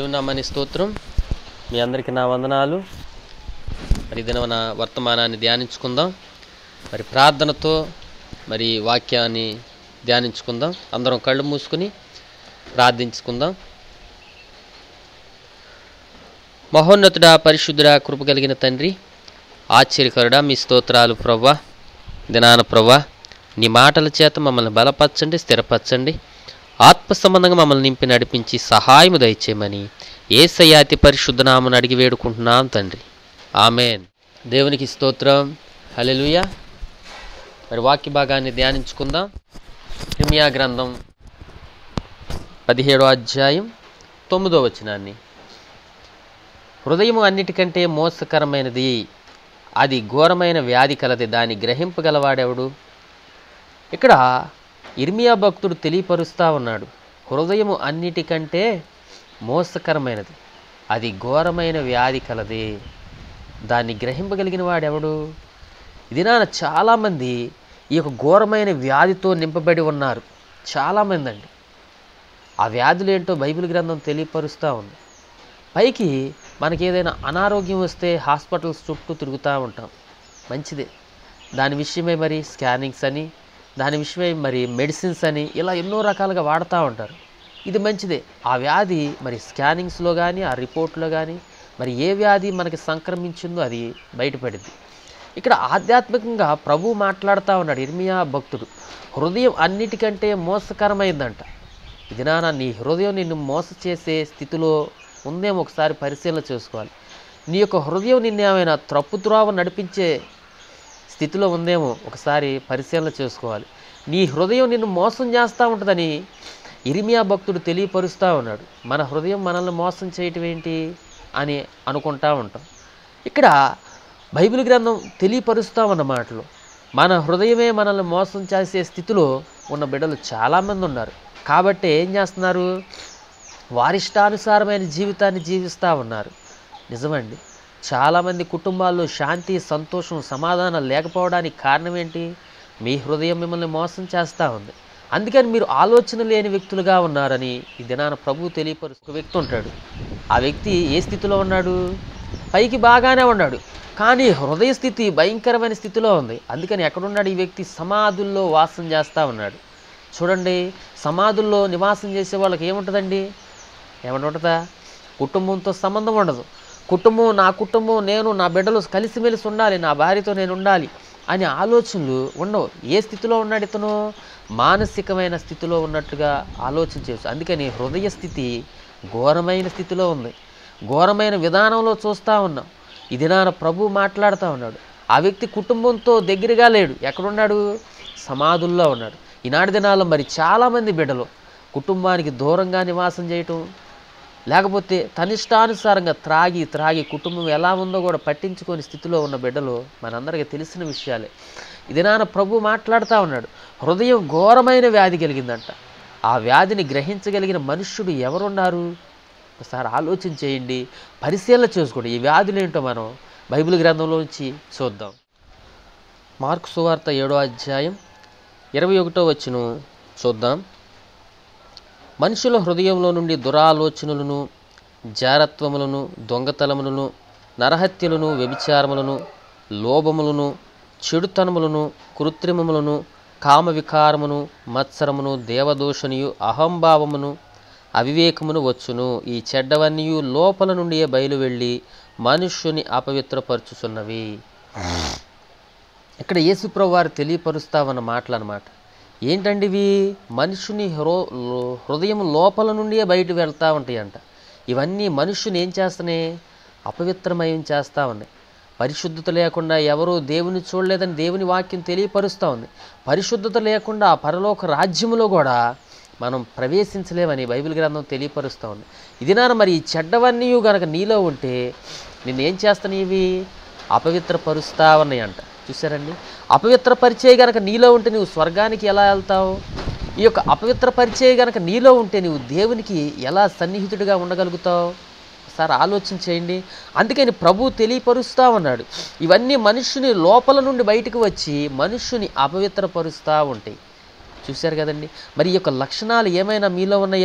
దేవుని నామాని స్తోత్రం మీ అందరికీ నా వందనాలు మరి దినవన వర్తమానాన్ని ధ్యానించుకుందాం మరి ప్రార్థనతో మరి వాక్యాన్ని ధ్యానించుకుందాం అందరం కళ్ళు మూసుకుని ప్రార్థించుకుందాం మహోన్నతుడా పరిశుద్ధుడా కృప కలిగిన తండ్రి ఆశ్చర్యకరుడా మీ స్తోత్రాలు ప్రవ్వా దినాన ప్రవ్వా నీ మాటల చేత మమ్మల్ని బలపరచండి స్థిరపరచండి ఆత్మ సంబంధంగా మమ్మల్ని నింపి నడిపించి సహాయము దయచేయమని ఏసయ్యాతి పరిశుద్ధ నామను అడిగి వేడుకుంటున్నాం తండ్రి ఆమెన్ దేవునికి స్తోత్రం హల్లెలూయా మరి వాక్య భాగాన్ని ధ్యానించుకుందాం హిమియా గ్రంథం పదిహేడో అధ్యాయం తొమ్మిదో వచనాన్ని హృదయము అన్నిటికంటే మోసకరమైనది అది ఘోరమైన వ్యాధి కలది దాన్ని గ్రహింపగలవాడెవడు ఇక్కడ ఇర్మియా భక్తుడు తెలియపరుస్తా ఉన్నాడు హృదయము అన్నిటికంటే మోసకరమైనది అది ఘోరమైన వ్యాధి కలది దాన్ని గ్రహింపగలిగిన వాడెవడు ఇది నాన్న చాలామంది ఈ యొక్క ఘోరమైన వ్యాధితో నింపబడి ఉన్నారు చాలామంది అండి ఆ వ్యాధులు ఏంటో బైబిల్ గ్రంథం తెలియపరుస్తూ ఉంది పైకి మనకి ఏదైనా అనారోగ్యం వస్తే హాస్పిటల్స్ చుట్టూ తిరుగుతూ ఉంటాం మంచిదే దాని విషయమై మరి స్కానింగ్స్ అని దాని విషయమై మరి మెడిసిన్స్ అని ఇలా ఎన్నో రకాలుగా వాడుతూ ఉంటారు ఇది మంచిదే ఆ వ్యాధి మరి స్కానింగ్స్లో కానీ ఆ రిపోర్ట్లో కానీ మరి ఏ వ్యాధి మనకి సంక్రమించిందో అది బయటపడింది ఇక్కడ ఆధ్యాత్మికంగా ప్రభు మాట్లాడుతూ ఉన్నాడు ఇర్మియా భక్తుడు హృదయం అన్నిటికంటే మోసకరమైందంట ఇది నాన్న నీ హృదయం నిన్ను మోస చేసే స్థితిలో ఉందేమో ఒకసారి పరిశీలన చేసుకోవాలి నీ యొక్క హృదయం నిన్ను ఏమైనా త్రప్పుత్రావ నడిపించే స్థితిలో ఉందేమో ఒకసారి పరిశీలన చేసుకోవాలి నీ హృదయం నిన్ను మోసం చేస్తూ ఉంటుందని ఇరిమియా భక్తుడు తెలియపరుస్తూ ఉన్నాడు మన హృదయం మనల్ని మోసం చేయటం ఏంటి అని అనుకుంటా ఉంటాం ఇక్కడ బైబిల్ గ్రంథం తెలియపరుస్తూ ఉన్న మాటలు మన హృదయమే మనల్ని మోసం చేసే స్థితిలో ఉన్న బిడ్డలు చాలామంది ఉన్నారు కాబట్టి ఏం చేస్తున్నారు వారిష్టానుసారమైన జీవితాన్ని జీవిస్తూ ఉన్నారు నిజమండి చాలామంది కుటుంబాల్లో శాంతి సంతోషం సమాధానం లేకపోవడానికి కారణం ఏంటి మీ హృదయం మిమ్మల్ని మోసం చేస్తూ ఉంది అందుకని మీరు ఆలోచన లేని వ్యక్తులుగా ఉన్నారని ఈ దినాన ప్రభు తెలియపరుస్తూ వ్యక్తి ఉంటాడు ఆ వ్యక్తి ఏ స్థితిలో ఉన్నాడు పైకి బాగానే ఉన్నాడు కానీ హృదయ స్థితి భయంకరమైన స్థితిలో ఉంది అందుకని ఎక్కడున్నాడు ఈ వ్యక్తి సమాధుల్లో వాసం చేస్తూ ఉన్నాడు చూడండి సమాధుల్లో నివాసం చేసే వాళ్ళకి ఏముంటుందండి ఏమంటే ఉంటుందా కుటుంబంతో సంబంధం ఉండదు కుటుంబం నా కుటుంబం నేను నా బిడ్డలు కలిసిమెలిసి ఉండాలి నా భార్యతో నేను ఉండాలి అనే ఆలోచనలు ఉండవు ఏ స్థితిలో ఉన్నాడు ఇతను మానసికమైన స్థితిలో ఉన్నట్టుగా ఆలోచన చేయవచ్చు అందుకని హృదయ స్థితి ఘోరమైన స్థితిలో ఉంది ఘోరమైన విధానంలో చూస్తూ ఉన్నాం ఈ దినాన ప్రభు మాట్లాడుతూ ఉన్నాడు ఆ వ్యక్తి కుటుంబంతో దగ్గరగా లేడు ఎక్కడున్నాడు సమాధుల్లో ఉన్నాడు ఈనాటి దినాల్లో మరి చాలామంది బిడ్డలు కుటుంబానికి దూరంగా నివాసం చేయటం లేకపోతే తనిష్టానుసారంగా త్రాగి త్రాగి కుటుంబం ఎలా ఉందో కూడా పట్టించుకొని స్థితిలో ఉన్న బిడ్డలు మనందరికీ తెలిసిన విషయాలే ఇది నాన్న ప్రభు మాట్లాడుతూ ఉన్నాడు హృదయం ఘోరమైన వ్యాధి కలిగిందంట ఆ వ్యాధిని గ్రహించగలిగిన మనుష్యుడు ఎవరున్నారు ఒకసారి ఆలోచన చేయండి పరిశీలన చేసుకోండి ఈ వ్యాధులు ఏంటో మనం బైబిల్ గ్రంథంలో నుంచి చూద్దాం మార్కు సువార్త ఏడో అధ్యాయం ఇరవై ఒకటో వచ్చును చూద్దాం మనుషుల హృదయంలో నుండి దురాలోచనలను జారత్వములను దొంగతనములను నరహత్యలను వ్యభిచారములను లోభములను చెడుతనములను కృత్రిమములను కామ వికారమును మత్సరమును దేవదోషనియు అహంభావమును అవివేకమును వచ్చును ఈ చెడ్డవన్నీయు లోపల నుండియే బయలు వెళ్ళి మనుష్యుని అపవిత్రపరచుచున్నవి ఇక్కడ యేసుప్రభు వారు తెలియపరుస్తామన్న మాటలు అనమాట ఏంటండి ఇవి మనుషుని హృ హృదయం లోపల నుండియే బయట వెళ్తూ ఉంటాయంట ఇవన్నీ మనుషుని ఏం చేస్తున్నాయి అపవిత్రమయం చేస్తూ ఉన్నాయి పరిశుద్ధత లేకుండా ఎవరు దేవుని చూడలేదని దేవుని వాక్యం తెలియపరుస్తూ ఉంది పరిశుద్ధత లేకుండా ఆ పరలోక రాజ్యములో కూడా మనం ప్రవేశించలేమని బైబిల్ గ్రంథం తెలియపరుస్తూ ఉంది ఇది నాన్న మరి ఈ చెడ్డవన్నీ గనక నీలో ఉంటే నిన్నేం చేస్తాను ఇవి అపవిత్రపరుస్తా ఉన్నాయంట చూసారండి అపవిత్ర పరిచయ గనక నీలో ఉంటే నువ్వు స్వర్గానికి ఎలా వెళ్తావు ఈ యొక్క అపవిత్ర పరిచయ గనక నీలో ఉంటే నువ్వు దేవునికి ఎలా సన్నిహితుడిగా ఉండగలుగుతావు ఒకసారి ఆలోచన చేయండి అందుకని ప్రభు తెలియపరుస్తూ ఉన్నాడు ఇవన్నీ మనుషుని లోపల నుండి బయటకు వచ్చి మనుషుని అపవిత్రపరుస్తూ ఉంటాయి చూశారు కదండి మరి ఈ యొక్క లక్షణాలు ఏమైనా మీలో ఉన్నాయా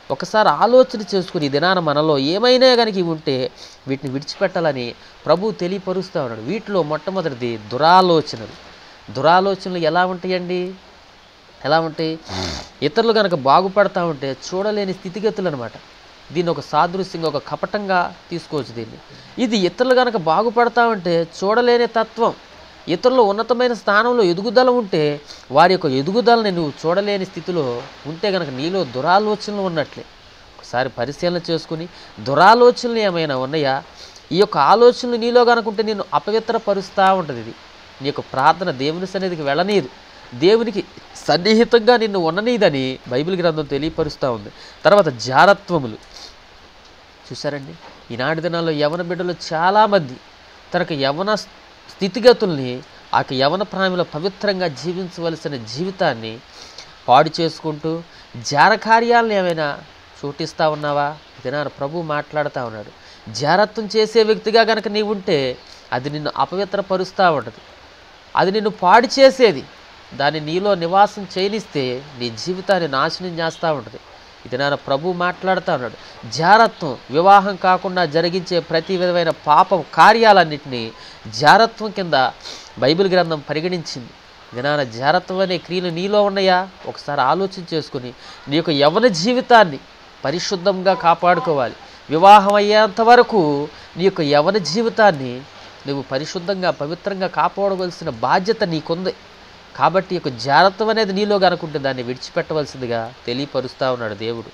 ఒకసారి ఆలోచన చేసుకుని ఈ దినాన మనలో ఏమైనా కనుక ఇవి ఉంటే వీటిని విడిచిపెట్టాలని ప్రభు తెలియపరుస్తూ ఉన్నాడు వీటిలో మొట్టమొదటిది దురాలోచనలు దురాలోచనలు ఎలా ఉంటాయండి ఎలా ఉంటాయి ఇతరులు కనుక బాగుపడతా ఉంటే చూడలేని స్థితిగతులు అనమాట దీన్ని ఒక సాదృశ్యంగా ఒక కపటంగా తీసుకోవచ్చు దీన్ని ఇది ఇతరులు కనుక బాగుపడతా ఉంటే చూడలేని తత్వం ఇతరులు ఉన్నతమైన స్థానంలో ఎదుగుదల ఉంటే వారి యొక్క ఎదుగుదలని నువ్వు చూడలేని స్థితిలో ఉంటే కనుక నీలో దురాలోచనలు ఉన్నట్లే ఒకసారి పరిశీలన చేసుకుని దురాలోచనలు ఏమైనా ఉన్నాయా ఈ యొక్క ఆలోచనలు నీలో కనుకుంటే నేను అపవిత్రపరుస్తూ ఉంటుంది ఇది నీ యొక్క ప్రార్థన దేవుని సన్నిధికి వెళ్ళనీదు దేవునికి సన్నిహితంగా నిన్ను ఉండనీదని బైబిల్ గ్రంథం తెలియపరుస్తూ ఉంది తర్వాత జారత్వములు చూసారండి ఈనాటి దినాల్లో యవన బిడ్డలు చాలామంది తనకు యవన స్థితిగతుల్ని ఆ యొక్క యవన ప్రాణిలో పవిత్రంగా జీవించవలసిన జీవితాన్ని పాడు చేసుకుంటూ జార కార్యాలను ఏమైనా చూటిస్తూ ఉన్నావా దినాన ప్రభు మాట్లాడుతూ ఉన్నాడు జారత్వం చేసే వ్యక్తిగా కనుక నీవు ఉంటే అది నిన్ను అపవిత్రపరుస్తూ ఉంటుంది అది నిన్ను పాడు చేసేది దాన్ని నీలో నివాసం చేయనిస్తే నీ జీవితాన్ని నాశనం చేస్తూ ఉంటుంది ఇది నాన్న ప్రభు మాట్లాడుతూ ఉన్నాడు జారత్వం వివాహం కాకుండా జరిగించే ప్రతి విధమైన పాప కార్యాలన్నింటినీ జారత్వం కింద బైబిల్ గ్రంథం పరిగణించింది జ్ఞాన జారత్వం అనే క్రియలు నీలో ఉన్నాయా ఒకసారి ఆలోచన చేసుకుని నీ యొక్క యవన జీవితాన్ని పరిశుద్ధంగా కాపాడుకోవాలి వివాహం అయ్యేంత వరకు నీ యొక్క యవన జీవితాన్ని నువ్వు పరిశుద్ధంగా పవిత్రంగా కాపాడవలసిన బాధ్యత నీకుంది కాబట్టి ఈ యొక్క జాగ్రత్త అనేది నీలో కనుకుంటే దాన్ని విడిచిపెట్టవలసిందిగా తెలియపరుస్తూ ఉన్నాడు దేవుడు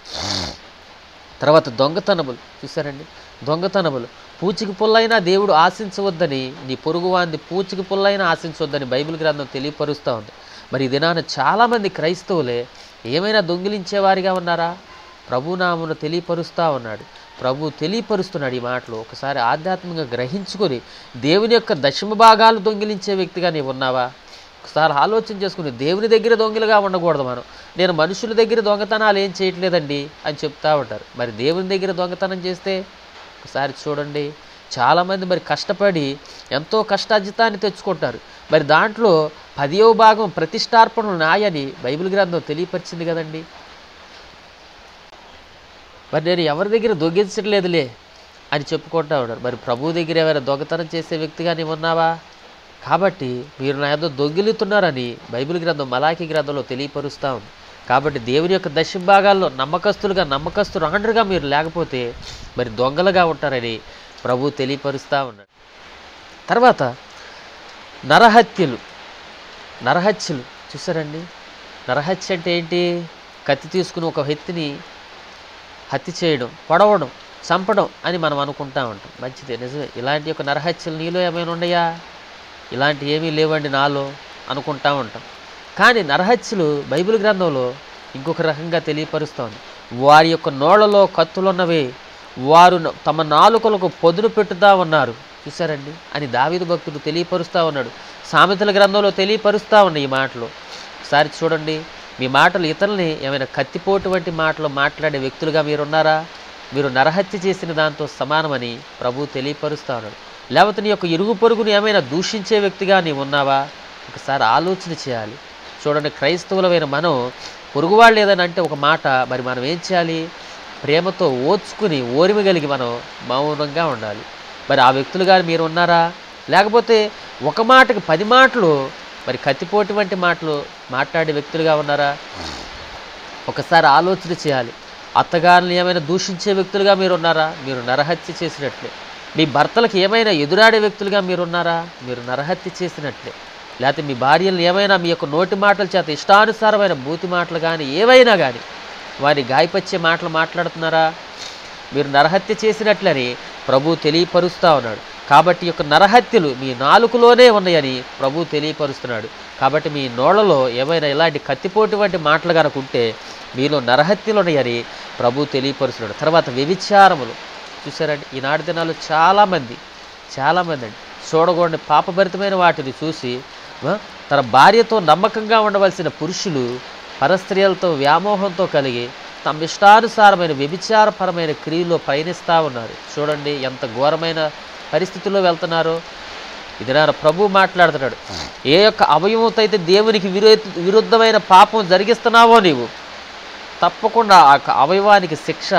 తర్వాత దొంగతనములు చూసారండి దొంగతనములు పూచికి పుల్లైనా దేవుడు ఆశించవద్దని నీ పొరుగువాంది పూచికి పుల్లైనా ఆశించవద్దని బైబిల్ గ్రంథం తెలియపరుస్తూ ఉంది మరి ఈ దినాన చాలామంది క్రైస్తవులే ఏమైనా దొంగిలించేవారిగా ఉన్నారా ప్రభునామను తెలియపరుస్తూ ఉన్నాడు ప్రభు తెలియపరుస్తున్నాడు ఈ మాటలు ఒకసారి ఆధ్యాత్మికంగా గ్రహించుకొని దేవుని యొక్క దశమ భాగాలు దొంగిలించే వ్యక్తిగా నీవు ఉన్నావా ఒకసారి ఆలోచన చేసుకుని దేవుని దగ్గర దొంగలుగా ఉండకూడదు మనం నేను మనుషుల దగ్గర దొంగతనాలు ఏం చేయట్లేదండి అని చెప్తా ఉంటారు మరి దేవుని దగ్గర దొంగతనం చేస్తే ఒకసారి చూడండి చాలామంది మరి కష్టపడి ఎంతో కష్టార్జితాన్ని తెచ్చుకుంటారు మరి దాంట్లో పదియవ భాగం ప్రతిష్టార్పణలు నాయని బైబిల్ గ్రంథం తెలియపరిచింది కదండి మరి నేను ఎవరి దగ్గర దొంగిలించట్లేదులే అని చెప్పుకుంటా ఉన్నారు మరి ప్రభు దగ్గర ఎవరైనా దొంగతనం చేసే వ్యక్తిగా నీవు ఉన్నావా కాబట్టి మీరు నా యొద్ద దొంగిలుతున్నారని బైబిల్ గ్రంథం మలాఖీ గ్రంథంలో తెలియపరుస్తూ ఉంది కాబట్టి దేవుని యొక్క దశమ భాగాల్లో నమ్మకస్తులుగా నమ్మకస్తు రాండ్రుగా మీరు లేకపోతే మరి దొంగలుగా ఉంటారని ప్రభు తెలియపరుస్తూ ఉన్నాడు తర్వాత నరహత్యలు నరహత్యలు చూసారండి నరహత్య అంటే ఏంటి కత్తి తీసుకుని ఒక వ్యక్తిని హత్య చేయడం పొడవడం చంపడం అని మనం అనుకుంటా ఉంటాం మంచిదే నిజమే ఇలాంటి యొక్క నరహత్యలు నీలో ఏమైనా ఉన్నాయా ఇలాంటి ఏమీ లేవండి నాలో అనుకుంటా ఉంటాం కానీ నరహత్యలు బైబిల్ గ్రంథంలో ఇంకొక రకంగా తెలియపరుస్తోంది వారి యొక్క నోళ్లలో కత్తులున్నవి వారు న- తమ నాలుకలకు పొదును పెట్టుతా ఉన్నారు చూసారండి అని దావీదు భక్తుడు తెలియపరుస్తూ ఉన్నాడు సామెతల గ్రంథంలో తెలియపరుస్తూ ఉన్నాయి ఈ మాటలు ఒకసారి చూడండి మీ మాటలు ఇతరుల్ని ఏమైనా కత్తిపోటు వంటి మాటలు మాట్లాడే వ్యక్తులుగా మీరున్నారా మీరు నరహత్య చేసిన దాంతో సమానమని ప్రభు తెలియపరుస్తూ ఉన్నాడు లేకపోతే నీ యొక్క ఇరుగు పొరుగుని ఏమైనా దూషించే వ్యక్తిగా నీవు ఉన్నావా ఒకసారి ఆలోచన చేయాలి చూడండి క్రైస్తవులమైన మనం పొరుగువాళ్ళు ఏదైనా అంటే ఒక మాట మరి మనం ఏం చేయాలి ప్రేమతో ఓర్చుకుని ఓరిమి కలిగి మనం మౌనంగా ఉండాలి మరి ఆ వ్యక్తులుగా మీరు ఉన్నారా లేకపోతే ఒక మాటకి పది మాటలు మరి కత్తిపోటు వంటి మాటలు మాట్లాడే వ్యక్తులుగా ఉన్నారా ఒకసారి ఆలోచన చేయాలి అత్తగారిని ఏమైనా దూషించే వ్యక్తులుగా మీరు ఉన్నారా మీరు నరహత్య చేసినట్లే మీ భర్తలకు ఏమైనా ఎదురాడే వ్యక్తులుగా మీరు ఉన్నారా మీరు నరహత్య చేసినట్లే లేకపోతే మీ భార్యలను ఏమైనా మీ యొక్క నోటి మాటల చేత ఇష్టానుసారమైన బూతి మాటలు కానీ ఏవైనా కానీ వారి గాయపరిచే మాటలు మాట్లాడుతున్నారా మీరు నరహత్య చేసినట్లని ప్రభు తెలియపరుస్తూ ఉన్నాడు కాబట్టి ఈ యొక్క నరహత్యలు మీ నాలుకలోనే ఉన్నాయని ప్రభు తెలియపరుస్తున్నాడు కాబట్టి మీ నోళ్లలో ఏమైనా ఇలాంటి కత్తిపోటు వంటి మాటలు కనుక ఉంటే మీలో నరహత్యలు ఉన్నాయని ప్రభు తెలియపరుస్తున్నాడు తర్వాత వ్యభిచారములు చూసారండి ఈనాటి దినాలు చాలామంది చాలామంది అండి చూడకూడని పాపభరితమైన వాటిని చూసి ఆ, తన భార్యతో నమ్మకంగా ఉండవలసిన పురుషులు పరస్త్రీలతో వ్యామోహంతో కలిగి తమ ఇష్టానుసారమైన వ్యభిచారపరమైన క్రియలో పయనిస్తూ ఉన్నారు చూడండి ఎంత ఘోరమైన పరిస్థితుల్లో వెళ్తున్నారో ఇది నా ప్రభు మాట్లాడుతున్నాడు ఏ యొక్క అవయవంతో అయితే దేవునికి విరో విరుద్ధమైన పాపం జరిగిస్తున్నావో నీవు తప్పకుండా ఆ క- అవయవానికి శిక్ష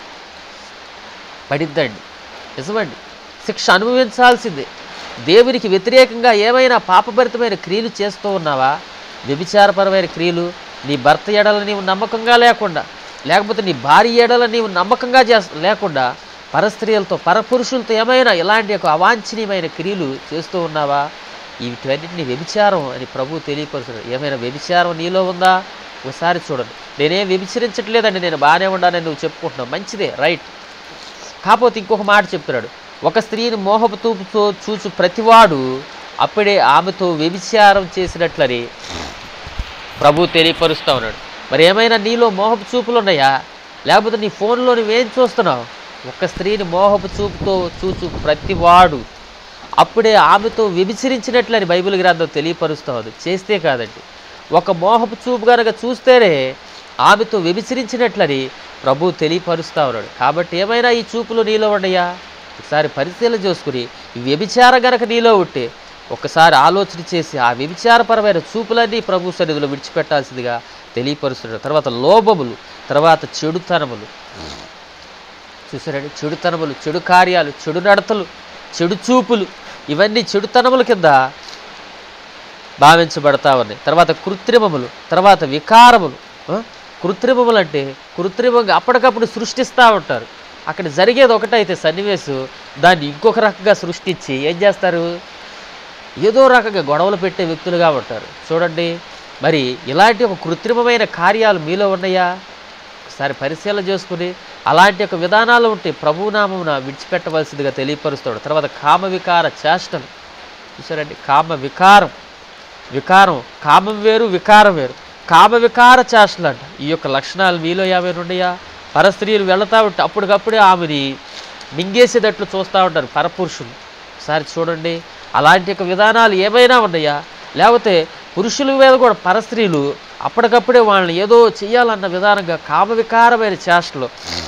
పడిద్దండి నిజమండి శిక్ష అనుభవించాల్సిందే దేవునికి వ్యతిరేకంగా ఏమైనా పాపభరితమైన క్రియలు చేస్తూ ఉన్నావా వ్యభిచారపరమైన క్రియలు నీ భర్త ఎడల నీవు నమ్మకంగా లేకుండా లేకపోతే నీ భార్య ఎడల నీవు నమ్మకంగా చేస్ లేకుండా పరస్త్రీలతో పరపురుషులతో ఏమైనా ఇలాంటి ఒక అవాంఛనీయమైన క్రియలు చేస్తూ ఉన్నావా వీటన్నిటిని వ్యభిచారం అని ప్రభు తెలియపరుచున్నాడు ఏమైనా వ్యభిచారం నీలో ఉందా ఒకసారి చూడండి నేనేం వ్యభిచరించట్లేదండి నేను బాగానే ఉండాలని నువ్వు చెప్పుకుంటున్నావు మంచిదే రైట్ కాకపోతే ఇంకొక మాట చెప్తున్నాడు ఒక స్త్రీని మోహపు తూపుతో చూచు ప్రతివాడు అప్పుడే ఆమెతో వ్యభిచారం చేసినట్లని ప్రభు తెలియపరుస్తూ ఉన్నాడు మరి ఏమైనా నీలో మోహపు చూపులు ఉన్నాయా లేకపోతే నీ ఫోన్లో నువ్వేం చూస్తున్నావు ఒక స్త్రీని మోహపు చూపుతో చూచు ప్రతివాడు అప్పుడే ఆమెతో వ్యభిచరించినట్లని బైబిల్ గ్రంథం తెలియపరుస్తూ ఉంది చేస్తే కాదండి ఒక మోహపు చూపు కనుక చూస్తేనే ఆమెతో వ్యభిచరించినట్లని ప్రభు తెలియపరుస్తూ ఉన్నాడు కాబట్టి ఏమైనా ఈ చూపులు నీలో ఉన్నాయా ఒకసారి పరిశీలన చేసుకుని ఈ వ్యభిచారం గనక నీలో ఉంటే ఒకసారి ఆలోచన చేసి ఆ వ్యభిచారపరమైన చూపులన్నీ ప్రభు సన్నిధిలో విడిచిపెట్టాల్సిందిగా తెలియపరుస్తున్నాడు తర్వాత లోభములు తర్వాత చెడుతనములు చూసారండి చెడుతనములు చెడు కార్యాలు చెడు నడతలు చెడు చూపులు ఇవన్నీ చెడుతనముల కింద భావించబడతా ఉన్నాయి తర్వాత కృత్రిమములు తర్వాత వికారములు ఆ? కృత్రిమములు అంటే కృత్రిమంగా అప్పటికప్పుడు సృష్టిస్తూ ఉంటారు అక్కడ జరిగేది ఒకటైతే సన్నివేశం దాన్ని ఇంకొక రకంగా సృష్టించి ఏం చేస్తారు ఏదో రకంగా గొడవలు పెట్టే వ్యక్తులుగా ఉంటారు చూడండి మరి ఇలాంటి ఒక కృత్రిమమైన కార్యాలు మీలో ఉన్నాయా ఒకసారి పరిశీలన చేసుకుని అలాంటి ఒక విధానాలు ఉంటే ప్రభునామమున విడిచిపెట్టవలసిందిగా తెలియపరుస్తాడు తర్వాత కామ వికార చేష్టలు చూసారండి కామ వికారం వికారం కామం వేరు వికారం వేరు కామ వికార చేష్టలు అంట ఈ యొక్క లక్షణాలు మీలో ఏమైనా ఉన్నాయా పరస్త్రీలు వెళతా ఉంటే అప్పటికప్పుడే ఆమెని మింగేసేటట్లు చూస్తూ ఉంటారు పరపురుషులు ఒకసారి చూడండి అలాంటి యొక్క విధానాలు ఏమైనా ఉన్నాయా లేకపోతే పురుషుల మీద కూడా పరస్త్రీలు అప్పటికప్పుడే వాళ్ళని ఏదో చేయాలన్న విధానంగా కామ వికారమైన చేష్టలు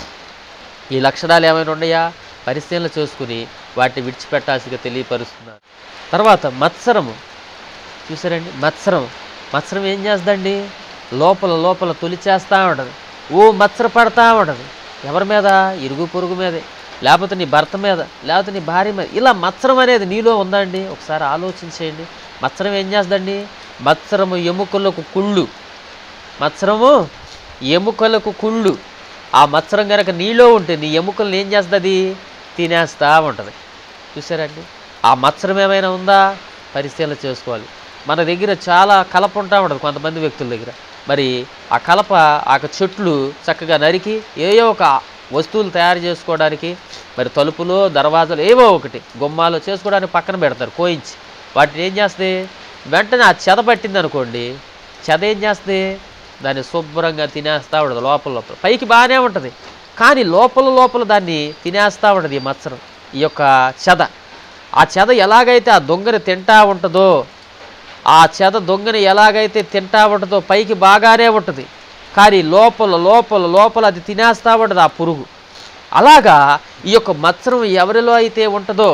ఈ లక్షణాలు ఏమైనా ఉన్నాయా పరిశీలన చేసుకుని వాటిని విడిచిపెట్టాల్సిగా తెలియపరుస్తున్నారు తర్వాత మత్సరము చూసారండి మత్సరం మత్సరం ఏం చేస్తుందండి లోపల లోపల తొలిచేస్తూ ఉంటుంది ఓ మత్సర పడతా ఉంటుంది ఎవరి మీద ఇరుగు పొరుగు మీదే లేకపోతే నీ భర్త మీద లేకపోతే నీ భార్య మీద ఇలా మత్సరం అనేది నీలో ఉందండి ఒకసారి ఆలోచించేయండి మత్సరం ఏం చేస్తుందండి మత్సరము ఎముకలకు కుళ్ళు మత్సరము ఎముకలకు కుళ్ళు ఆ మత్సరం కనుక నీలో ఉంటే నీ ఎముకలను ఏం చేస్తుంది తినేస్తా ఉంటుంది చూసారండి ఆ మత్సరం ఏమైనా ఉందా పరిశీలన చేసుకోవాలి మన దగ్గర చాలా కలప ఉంటా ఉంటుంది కొంతమంది వ్యక్తుల దగ్గర మరి ఆ కలప ఆ చెట్లు చక్కగా నరికి ఏయో ఒక వస్తువులు తయారు చేసుకోవడానికి మరి తలుపులు దర్వాజాలు ఏవో ఒకటి గుమ్మాలు చేసుకోవడానికి పక్కన పెడతారు కోయించి వాటిని ఏం చేస్తుంది వెంటనే ఆ చెద పట్టింది అనుకోండి చెద ఏం చేస్తుంది దాన్ని శుభ్రంగా తినేస్తూ ఉంటుంది లోపల లోపల పైకి బాగానే ఉంటుంది కానీ లోపల లోపల దాన్ని తినేస్తూ ఉంటుంది ఈ మత్సరం ఈ యొక్క చెద ఆ చెద ఎలాగైతే ఆ దొంగని తింటా ఉంటుందో ఆ చెద దొంగని ఎలాగైతే తింటా ఉంటుందో పైకి బాగానే ఉంటుంది కానీ లోపల లోపల లోపల అది తినేస్తూ ఉంటుంది ఆ పురుగు అలాగా ఈ యొక్క మత్సరం ఎవరిలో అయితే ఉంటుందో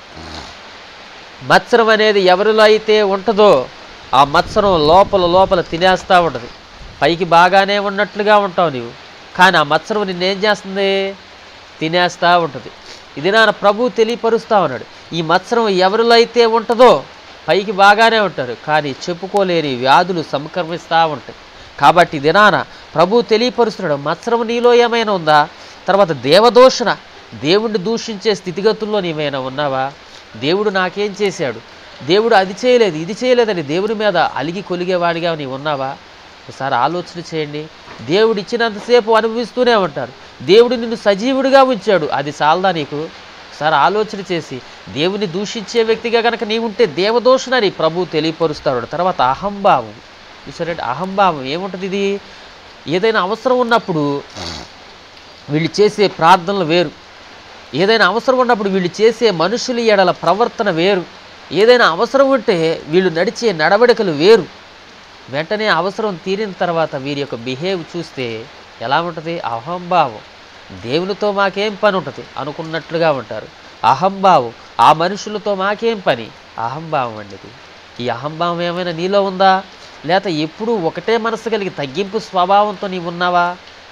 మత్సరం అనేది ఎవరిలో అయితే ఉంటుందో ఆ మత్సరం లోపల లోపల తినేస్తూ ఉంటుంది పైకి బాగానే ఉన్నట్లుగా ఉంటావు నీవు కానీ ఆ మత్సరం నిన్నేం చేస్తుంది తినేస్తూ ఉంటుంది ఇది నా ప్రభు తెలియపరుస్తా ఉన్నాడు ఈ మత్సరం ఎవరిలో అయితే ఉంటుందో పైకి బాగానే ఉంటారు కానీ చెప్పుకోలేని వ్యాధులు సంక్రమిస్తూ ఉంటాయి కాబట్టి దినాన ప్రభు తెలియపరుస్తున్నాడు మత్సరం నీలో ఏమైనా ఉందా తర్వాత దేవదోషణ దేవుణ్ణి దూషించే స్థితిగతుల్లో నీవేమైనా ఉన్నావా దేవుడు నాకేం చేశాడు దేవుడు అది చేయలేదు ఇది చేయలేదని దేవుని మీద అలిగి కొలిగేవాడిగా నీవు ఉన్నావా ఒకసారి ఆలోచన చేయండి దేవుడు ఇచ్చినంతసేపు అనుభవిస్తూనే ఉంటారు దేవుడు నిన్ను సజీవుడిగా ఉంచాడు అది చాలదా నీకు ఒకసారి ఆలోచన చేసి దేవుని దూషించే వ్యక్తిగా కనుక నీవుంటే దేవదోషణని ప్రభు తెలియపరుస్తాడు తర్వాత అహంభావం చూసారంటే అహంభావం ఏముంటుంది ఇది ఏదైనా అవసరం ఉన్నప్పుడు వీళ్ళు చేసే ప్రార్థనలు వేరు ఏదైనా అవసరం ఉన్నప్పుడు వీళ్ళు చేసే మనుషుల ఎడల ప్రవర్తన వేరు ఏదైనా అవసరం ఉంటే వీళ్ళు నడిచే నడవడికలు వేరు వెంటనే అవసరం తీరిన తర్వాత వీరి యొక్క బిహేవ్ చూస్తే ఎలా ఉంటుంది అహంభావం దేవునితో మాకేం పని ఉంటుంది అనుకున్నట్లుగా ఉంటారు అహంభావం ఆ మనుషులతో మాకేం పని అహంభావం అండి ఇది ఈ అహంభావం ఏమైనా నీలో ఉందా లేక ఎప్పుడూ ఒకటే మనసు కలిగి తగ్గింపు స్వభావంతో నీవు ఉన్నావా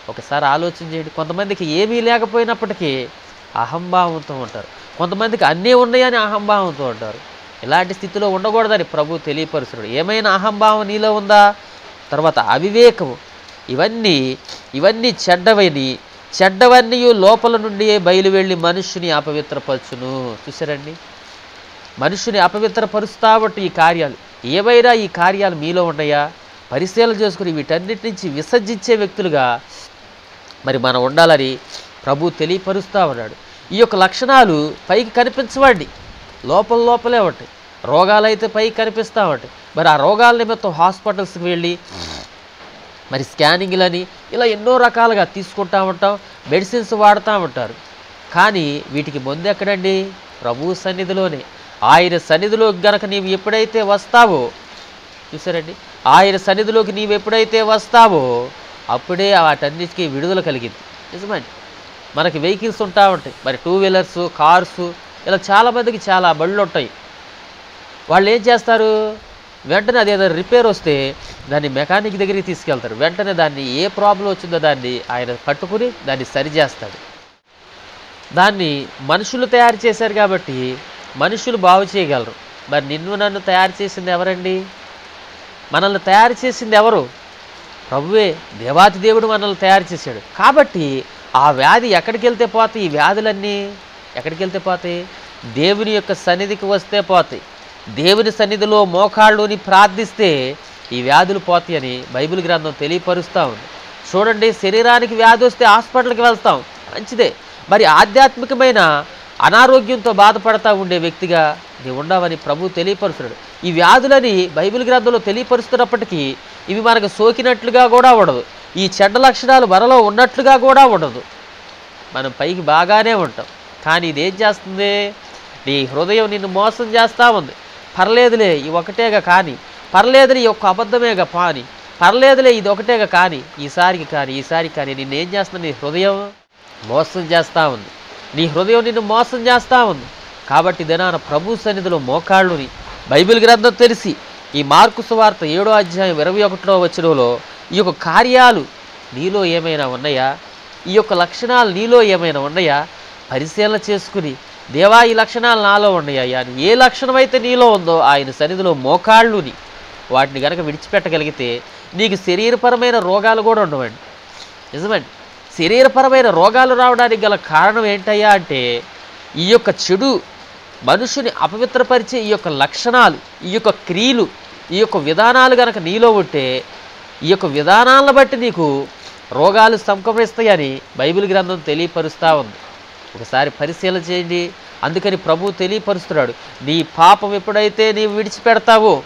ఒకసారి ఆలోచన చేయండి కొంతమందికి ఏమీ లేకపోయినప్పటికీ అహంభావంతో ఉంటారు కొంతమందికి అన్నీ ఉన్నాయని అహంభావంతో ఉంటారు ఇలాంటి స్థితిలో ఉండకూడదని ప్రభు తెలియపరుస్తున్నాడు ఏమైనా అహంభావం నీలో ఉందా తర్వాత అవివేకము ఇవన్నీ ఇవన్నీ చెడ్డవని చెడ్డవన్నీ లోపల నుండి బయలు వెళ్ళి మనుష్యుని అపవిత్రపరచును చూసారండి మనుషుని అపవిత్రపరుస్తా బట్టి ఈ కార్యాలు ఏవైనా ఈ కార్యాలు మీలో ఉన్నాయా పరిశీలన చేసుకుని వీటన్నిటి నుంచి విసర్జించే వ్యక్తులుగా మరి మనం ఉండాలని ప్రభు తెలియపరుస్తూ ఉన్నాడు ఈ యొక్క లక్షణాలు పైకి కనిపించవండి లోపల లోపలే ఉంటాయి రోగాలు అయితే పైకి కనిపిస్తూ ఉంటాయి మరి ఆ రోగాల నిమిత్తం హాస్పిటల్స్కి వెళ్ళి మరి స్కానింగ్లని ఇలా ఎన్నో రకాలుగా తీసుకుంటా ఉంటాం మెడిసిన్స్ వాడుతూ ఉంటారు కానీ వీటికి ముందు ఎక్కడండి ప్రభు సన్నిధిలోనే ఆయన సన్నిధిలోకి గనక నీవు ఎప్పుడైతే వస్తావో చూసారండి ఆయన సన్నిధిలోకి నీవు ఎప్పుడైతే వస్తావో అప్పుడే వాటన్నిటికీ విడుదల కలిగింది నిజమండి మనకి వెహికల్స్ ఉంటా ఉంటాయి మరి టూ వీలర్స్ కార్స్ ఇలా చాలామందికి చాలా బళ్ళు ఉంటాయి వాళ్ళు ఏం చేస్తారు వెంటనే అది ఏదైనా రిపేర్ వస్తే దాన్ని మెకానిక్ దగ్గరికి తీసుకెళ్తారు వెంటనే దాన్ని ఏ ప్రాబ్లం వచ్చిందో దాన్ని ఆయన పట్టుకుని దాన్ని సరిచేస్తాడు దాన్ని మనుషులు తయారు చేశారు కాబట్టి మనుషులు బాగు చేయగలరు మరి నిన్ను నన్ను తయారు చేసింది ఎవరండి మనల్ని తయారు చేసింది ఎవరు ప్రభువే దేవాతి దేవుడు మనల్ని తయారు చేశాడు కాబట్టి ఆ వ్యాధి ఎక్కడికి వెళ్తే పోతాయి ఈ వ్యాధులన్నీ ఎక్కడికి వెళ్తే పోతాయి దేవుని యొక్క సన్నిధికి వస్తే పోతాయి దేవుని సన్నిధిలో మోకాళ్ళుని ప్రార్థిస్తే ఈ వ్యాధులు పోతాయని బైబిల్ గ్రంథం తెలియపరుస్తూ ఉంది చూడండి శరీరానికి వ్యాధి వస్తే హాస్పిటల్కి వెళ్తాం మంచిదే మరి ఆధ్యాత్మికమైన అనారోగ్యంతో బాధపడతా ఉండే వ్యక్తిగా నీవు ఉండవని ప్రభు తెలియపరుస్తున్నాడు ఈ వ్యాధులని బైబిల్ గ్రంథంలో తెలియపరుస్తున్నప్పటికీ ఇవి మనకు సోకినట్లుగా కూడా ఉండదు ఈ చెడ్డ లక్షణాలు మనలో ఉన్నట్లుగా కూడా ఉండదు మనం పైకి బాగానే ఉంటాం కానీ ఇది ఏం చేస్తుంది నీ హృదయం నిన్ను మోసం చేస్తూ ఉంది పర్లేదులే ఈ ఒకటేగా కానీ పర్లేదులే ఈ ఒక్క అబద్ధమేగా పాని పర్లేదులే ఇది ఒకటేగా కానీ ఈసారికి కానీ ఈసారికి కానీ నిన్ను ఏం చేస్తుంది నీ హృదయం మోసం చేస్తూ ఉంది నీ హృదయం నిన్ను మోసం చేస్తూ ఉంది కాబట్టి దినాన ప్రభు సన్నిధిలో మోకాళ్ళుని బైబిల్ గ్రంథం తెలిసి ఈ మార్కు సువార్త ఏడో అధ్యాయం ఇరవై ఒకటో వచనంలో ఈ యొక్క కార్యాలు నీలో ఏమైనా ఉన్నాయా ఈ యొక్క లక్షణాలు నీలో ఏమైనా ఉన్నాయా పరిశీలన చేసుకుని దేవా ఈ లక్షణాలు నాలో ఉన్నాయా అని ఏ లక్షణం అయితే నీలో ఉందో ఆయన సన్నిధిలో మోకాళ్ళుని వాటిని గనక విడిచిపెట్టగలిగితే నీకు శరీరపరమైన రోగాలు కూడా ఉండవండి నిజమండి శరీరపరమైన రోగాలు రావడానికి గల కారణం ఏంటయ్యా అంటే ఈ యొక్క చెడు మనుషుని అపవిత్రపరిచే ఈ యొక్క లక్షణాలు ఈ యొక్క క్రియలు ఈ యొక్క విధానాలు గనక నీలో ఉంటే ఈ యొక్క విధానాలను బట్టి నీకు రోగాలు సంక్రమిస్తాయని బైబిల్ గ్రంథం తెలియపరుస్తూ ఉంది ఒకసారి పరిశీలన చేయండి అందుకని ప్రభు తెలియపరుస్తున్నాడు నీ పాపం ఎప్పుడైతే నీవు విడిచిపెడతావో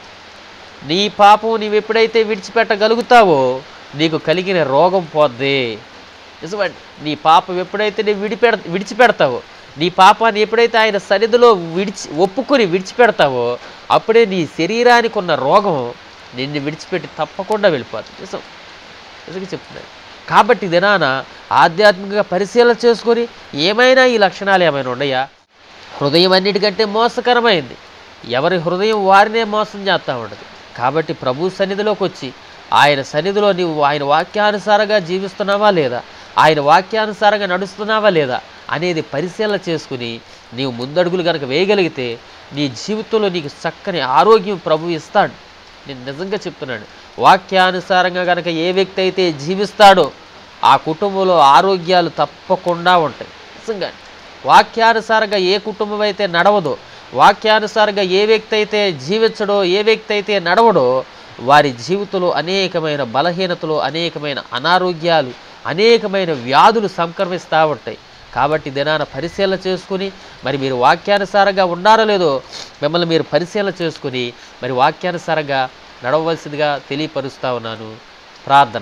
నీ పాపం నీవు ఎప్పుడైతే విడిచిపెట్టగలుగుతావో నీకు కలిగిన రోగం పోద్ది నిజమండి నీ పాపం ఎప్పుడైతే నీవు విడిపెడ విడిచిపెడతావో నీ పాపాన్ని ఎప్పుడైతే ఆయన సన్నిధిలో విడిచి ఒప్పుకొని విడిచిపెడతావో అప్పుడే నీ శరీరానికి ఉన్న రోగం నిన్ను విడిచిపెట్టి తప్పకుండా వెళ్ళిపోతుంది నిజం నిజంగా చెప్తున్నాను కాబట్టి దినాన ఆధ్యాత్మికంగా పరిశీలన చేసుకొని ఏమైనా ఈ లక్షణాలు ఏమైనా ఉన్నాయా హృదయం అన్నిటికంటే మోసకరమైంది ఎవరి హృదయం వారినే మోసం చేస్తూ ఉండదు కాబట్టి ప్రభు సన్నిధిలోకి వచ్చి ఆయన సన్నిధిలో నీవు ఆయన వాక్యానుసారంగా జీవిస్తున్నావా లేదా ఆయన వాక్యానుసారంగా నడుస్తున్నావా లేదా అనేది పరిశీలన చేసుకుని నీవు ముందడుగులు కనుక వేయగలిగితే నీ జీవితంలో నీకు చక్కని ఆరోగ్యం ప్రభు ఇస్తాడు నేను నిజంగా చెప్తున్నాను వాక్యానుసారంగా కనుక ఏ వ్యక్తి అయితే జీవిస్తాడో ఆ కుటుంబంలో ఆరోగ్యాలు తప్పకుండా ఉంటాయి నిజంగా వాక్యానుసారంగా ఏ కుటుంబం అయితే నడవదో వాక్యానుసారంగా ఏ వ్యక్తి అయితే జీవించడో ఏ వ్యక్తి అయితే నడవడో వారి జీవితంలో అనేకమైన బలహీనతలు అనేకమైన అనారోగ్యాలు అనేకమైన వ్యాధులు సంక్రమిస్తూ ఉంటాయి కాబట్టి దినాన పరిశీలన చేసుకుని మరి మీరు వాక్యానుసారంగా ఉన్నారో లేదో మిమ్మల్ని మీరు పరిశీలన చేసుకుని మరి వాక్యానుసారంగా నడవలసిందిగా తెలియపరుస్తా ఉన్నాను ప్రార్థన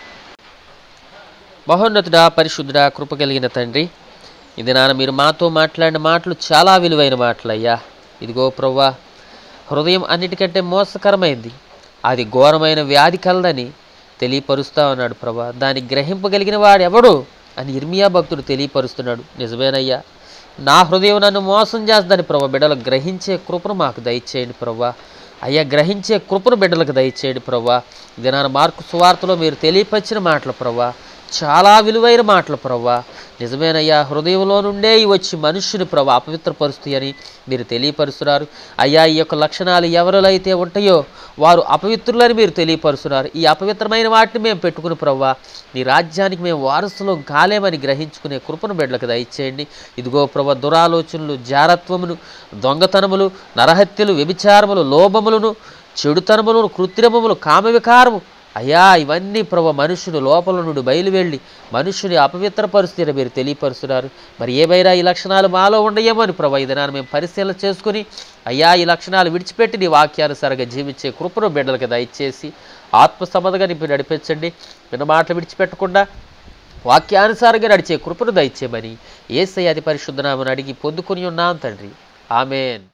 మహోన్నతుడా పరిశుద్ధుడా కృప కలిగిన తండ్రి ఇది నాన్న మీరు మాతో మాట్లాడిన మాటలు చాలా విలువైన మాటలు అయ్యా ఇదిగో ప్రవ్వా హృదయం అన్నిటికంటే మోసకరమైంది అది ఘోరమైన వ్యాధి కలదని తెలియపరుస్తా ఉన్నాడు ప్రభా దాన్ని గ్రహింపగలిగిన వాడు ఎవడు అని ఇర్మియా భక్తుడు తెలియపరుస్తున్నాడు నిజమేనయ్యా నా హృదయం నన్ను మోసం చేస్తుందని ప్రభా బిడ్డలు గ్రహించే కృపను మాకు దయచేయండి ప్రభా అయ్యా గ్రహించే కృపను బిడ్డలకు దయచేయండి ప్రభా ఇది నా మార్కు సువార్తలో మీరు తెలియపరిచిన మాటలు ప్రభా చాలా విలువైన మాటలు ప్రవ్వా నిజమేనయ్యా హృదయంలో నుండే ఇవి వచ్చి మనుష్యుని ప్రభా అపవిత్రపరుస్తాయి అని మీరు తెలియపరుస్తున్నారు అయ్యా ఈ యొక్క లక్షణాలు ఎవరిలో అయితే ఉంటాయో వారు అపవిత్రులని మీరు తెలియపరుస్తున్నారు ఈ అపవిత్రమైన వాటిని మేము పెట్టుకుని ప్రవ్వా నీ రాజ్యానికి మేము వారసులం కాలేమని గ్రహించుకునే కృపను బిడ్డలకు దయచేయండి ఇదిగో ప్రభ దురాలోచనలు జారత్వమును దొంగతనములు నరహత్యలు వ్యభిచారములు లోభములను చెడుతనములను కృత్రిమములు కామవికారము అయ్యా ఇవన్నీ ప్రభు మనుషుని లోపల నుండి బయలువెళ్ళి మనుషుని అపవిత్ర పరిస్థితిని మీరు తెలియపరుస్తున్నారు మరి ఏమైనా ఈ లక్షణాలు మాలో ఉండయేమో అని ప్రభు ఇది మేము పరిశీలన చేసుకుని అయ్యా ఈ లక్షణాలు విడిచిపెట్టి నీ వాక్యానుసారంగా జీవించే కృపను బిడ్డలకు దయచేసి ఆత్మ సమధగా నింపి నడిపించండి విన్న మాటలు విడిచిపెట్టకుండా వాక్యానుసారంగా నడిచే కృపను దయచేయమని ఏసై అతి పరిశుద్ధనామని అడిగి పొందుకొని ఉన్నాం తండ్రి ఆమెన్